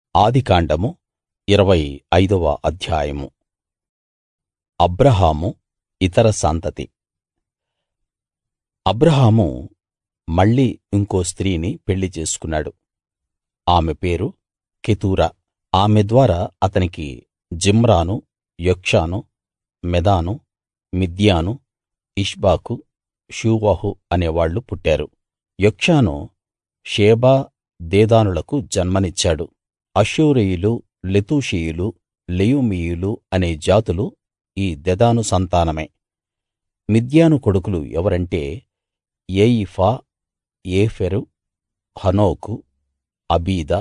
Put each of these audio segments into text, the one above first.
ఆదికాండము ఇరవై ఐదవ అధ్యాయము అబ్రాహాము ఇతర సంతతి అబ్రాహాము మళ్ళీ ఇంకో స్త్రీని పెళ్లి చేసుకున్నాడు ఆమె పేరు కెతూరా ఆమె ద్వారా అతనికి Zimran Jokshan Medan Midian Ishbak Shuah అనేవాళ్ళు పుట్టారు యొక్షాను షేబ దెదానులకు జన్మనిచ్చాడు అష్షూరీయులు లెతూషీయులు లెయుమీయులు అనే జాతులు ఈ దెదాను సంతానమే మిద్యాను కొడుకులు ఎవరంటే ఏయిఫా ఏఫెరు హనోకు అబీదా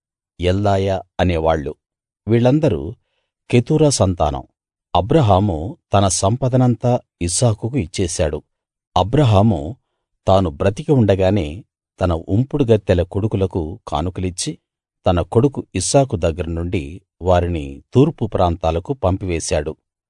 ఎల్దాయా అనేవాళ్ళు వీళ్ళందరూ కెతూరా సంతానం అబ్రాహాము తన సంపదనంతా ఇస్సాకుకు ఇచ్చేశాడు అబ్రాహాము తాను బ్రతికి ఉండగానే తన ఉంపుడుగత్తెల కొడుకులకు కానుకలిచ్చి తన కొడుకు ఇస్సాకు దగ్గర నుండి వారిని తూర్పు ప్రాంతాలకు పంపివేశాడు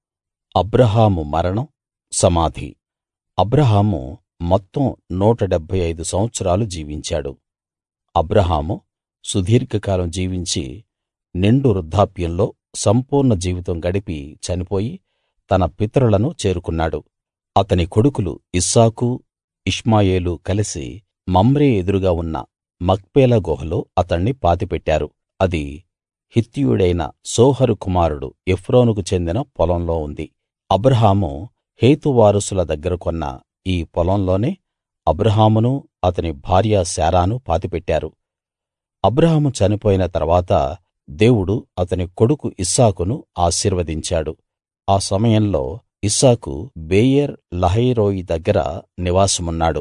అబ్రాహాము మరణం సమాధి అబ్రాహాము మొత్తం నూట డెబ్భై ఐదు సంవత్సరాలు జీవించాడు అబ్రాహాము సుదీర్ఘకాలం జీవించి నిండు వృద్ధాప్యంలో సంపూర్ణ జీవితం గడిపి చనిపోయి తన పితరులను చేరుకున్నాడు అతని కొడుకులు ఇస్సాకు ఇష్మాయేలు కలిసి మమ్రే ఎదురుగా ఉన్న మక్పేలా గుహలో అతణ్ణి పాతిపెట్టారు అది హిత్తీయుడైన సోహరు కుమారుడు ఎఫ్రోనుకు చెందిన పొలంలో ఉంది అబ్రాహాము హేతు వారసుల దగ్గర కొన్న ఈ పొలంలోనే అబ్రాహామును అతని భార్య శారాను పాతిపెట్టారు అబ్రాహాము చనిపోయిన తర్వాత దేవుడు అతని కొడుకు ఇస్సాకును ఆశీర్వదించాడు ఆ సమయంలో ఇస్సాకు బేయేర్ లహైరోయి దగ్గర నివాసమున్నాడు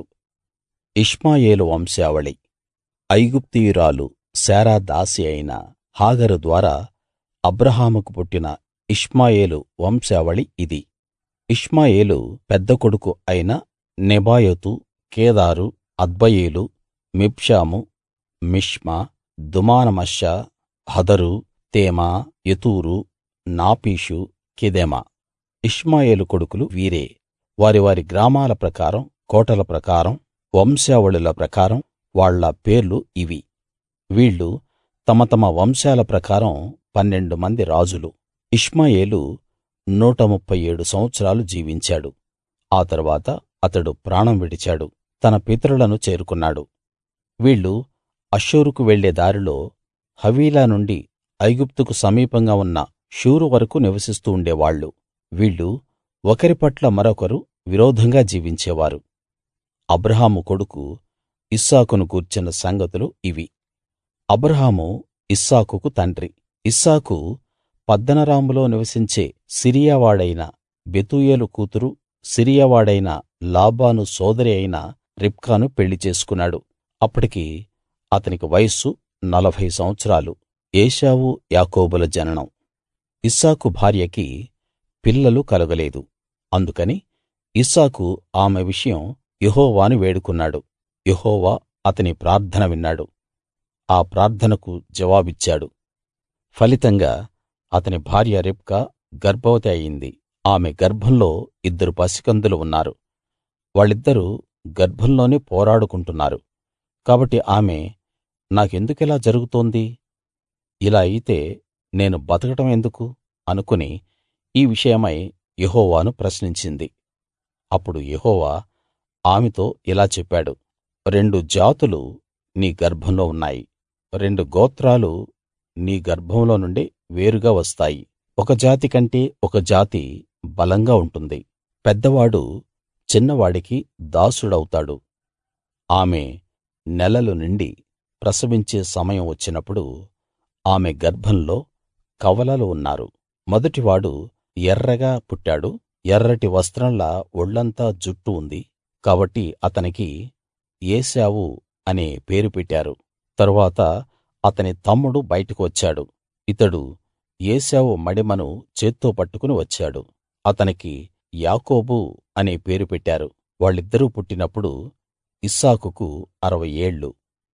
ఇష్మాయేలు వంశావళి ఐగుప్తీయురాలు శారా దాసి అయిన హాగరు ద్వారా అబ్రాహాముకు పుట్టిన ఇష్మాయేలు వంశావళి ఇది ఇష్మాయేలు పెద్ద కొడుకు అయిన నెబాయోతు కేదారు అద్బయేలు మిబ్షాము మిష్మా దుమానమశ్శా హదరు తేమా యెతూరు నాపీషు కెదెమా ఇష్మాయేలు కొడుకులు వీరే వారి వారి గ్రామాల ప్రకారం కోటల ప్రకారం వంశావళుల ప్రకారం వాళ్ళ పేర్లు ఇవి వీళ్ళు తమ తమ వంశాల ప్రకారం పన్నెండు మంది రాజులు ఇష్మాయేలు నూట ముప్ఫై ఏడు సంవత్సరాలు జీవించాడు ఆ తరువాత అతడు ప్రాణం విడిచాడు తన పితరులను చేరుకున్నాడు వీళ్ళు అష్షూరుకు వెళ్ళే దారిలో హవీలా నుండి ఐగుప్తుకు సమీపంగా ఉన్న షూరు వరకూ నివసిస్తూ ఉండేవాళ్ళు వీళ్ళు ఒకరి పట్ల మరొకరు విరోధంగా జీవించేవారు అబ్రాహాము కొడుకు ఇస్సాకును గూర్చిన సంగతులు ఇవి అబ్రాహాము ఇస్సాకుకు తండ్రి ఇస్సాకు పద్దనరాములో నివసించే సిరియావాడైన బెతూయేలు కూతురు సిరియావాడైన లాబాను సోదరి అయిన రిబ్కాను పెళ్లి చేసుకున్నాడు అప్పటికి అతనికి వయస్సు నలభై సంవత్సరాలు ఏశావు యాకోబుల జననం ఇస్సాకు భార్యకి పిల్లలు కలగలేదు అందుకని ఇస్సాకు ఆమె విషయం యెహోవాను వేడుకున్నాడు యెహోవా అతని ప్రార్థన విన్నాడు ఆ ప్రార్థనకు జవాబిచ్చాడు ఫలితంగా అతని భార్య రిబ్కా గర్భవతి అయింది ఆమె గర్భంలో ఇద్దరు పసికందులు ఉన్నారు వాళ్ళిద్దరూ గర్భంలోనే పోరాడుకుంటున్నారు కాబట్టి ఆమె నాకెందుకిలా జరుగుతోంది ఇలా అయితే నేను బతకడం ఎందుకు అనుకుని ఈ విషయమై యెహోవాను ప్రశ్నించింది అప్పుడు యెహోవా ఆమెతో ఇలా చెప్పాడు రెండు జాతులు నీ గర్భంలో ఉన్నాయి రెండు గోత్రాలు నీ గర్భంలో నుండి వేరుగా వస్తాయి ఒక జాతి కంటే ఒక జాతి బలంగా ఉంటుంది పెద్దవాడు చిన్నవాడికి దాసుడవుతాడు ఆమె నెలలు నిండి ప్రసవించే సమయం వచ్చినప్పుడు ఆమె గర్భంలో కవలలు ఉన్నారు మొదటివాడు ఎర్రగా పుట్టాడు ఎర్రటి వస్త్రంలా ఒళ్ళంతా జుట్టు ఉంది కాబట్టి అతనికి ఏశావు అనే పేరు పెట్టారు తరువాత అతని తమ్ముడు బయటకు వచ్చాడు ఇతడు ఏశావు మడిమను చేత్తో పట్టుకుని వచ్చాడు అతనికి యాకోబు అనే పేరు పెట్టారు వాళ్ళిద్దరూ పుట్టినప్పుడు ఇస్సాకుకు అరవై ఏళ్ళు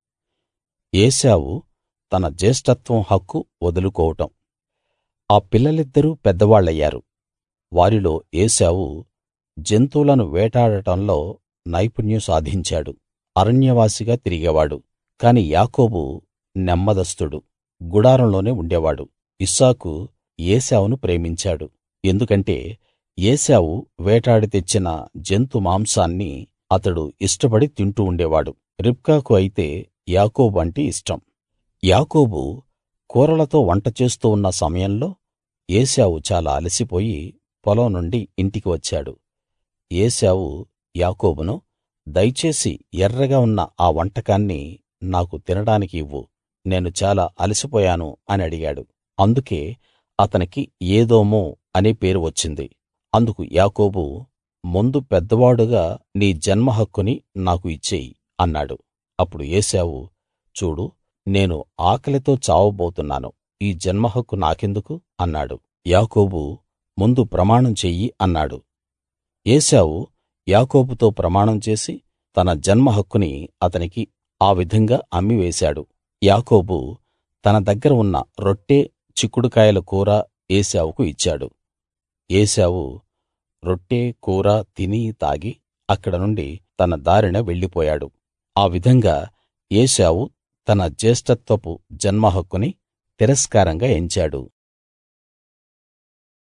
ఏశావు తన జ్యేష్ఠత్వం హక్కు వదులుకోవటం ఆ పిల్లలిద్దరూ పెద్దవాళ్ళయ్యారు వారిలో ఏశావు జంతువులను వేటాడటంలో నైపుణ్యం సాధించాడు అరణ్యవాసిగా తిరిగేవాడు కాని యాకోబు నెమ్మదస్తుడు గుడారంలోనే ఉండేవాడు ఇస్సాకు ఏశావును ప్రేమించాడు ఎందుకంటే ఏశావు వేటాడి తెచ్చిన జంతు మాంసాన్ని అతడు ఇష్టపడి తింటూ ఉండేవాడు రిబ్కాకు అయితే యాకోబు అంటే ఇష్టం యాకోబు కూరలతో వంట చేస్తూ ఉన్న సమయంలో ఏశావు చాలా అలసిపోయి పొలం నుండి ఇంటికి వచ్చాడు ఏశావు యాకోబును దయచేసి ఎర్రగా ఉన్న ఆ వంటకాన్ని నాకు తినడానికి ఇవ్వు నేను చాలా అలసిపోయాను అని అడిగాడు అందుకే అతనికి ఏదోము అనే పేరు వచ్చింది అందుకు యాకోబు ముందు పెద్దవాడుగా నీ జన్మ హక్కుని నాకు ఇచ్చెయ్యి అన్నాడు అప్పుడు ఏశావు చూడు నేను ఆకలితో చావబోతున్నాను ఈ జన్మ హక్కు నాకెందుకు అన్నాడు యాకోబు ముందు ప్రమాణం చెయ్యి అన్నాడు ఏశావు యాకోబుతో ప్రమాణం చేసి తన జన్మ హక్కుని అతనికి ఆ విధంగా అమ్మివేశాడు యాకోబు తన దగ్గర ఉన్న రొట్టె చిక్కుడుకాయల కూర ఏశావుకు ఇచ్చాడు ఏశావు రొట్టె కూర తిని తాగి అక్కడ నుండి తన దారిన వెళ్ళిపోయాడు ఆ విధంగా ఏశావు తన జ్యేష్ఠత్వపు జన్మ హక్కుని తిరస్కారంగా ఎంచాడు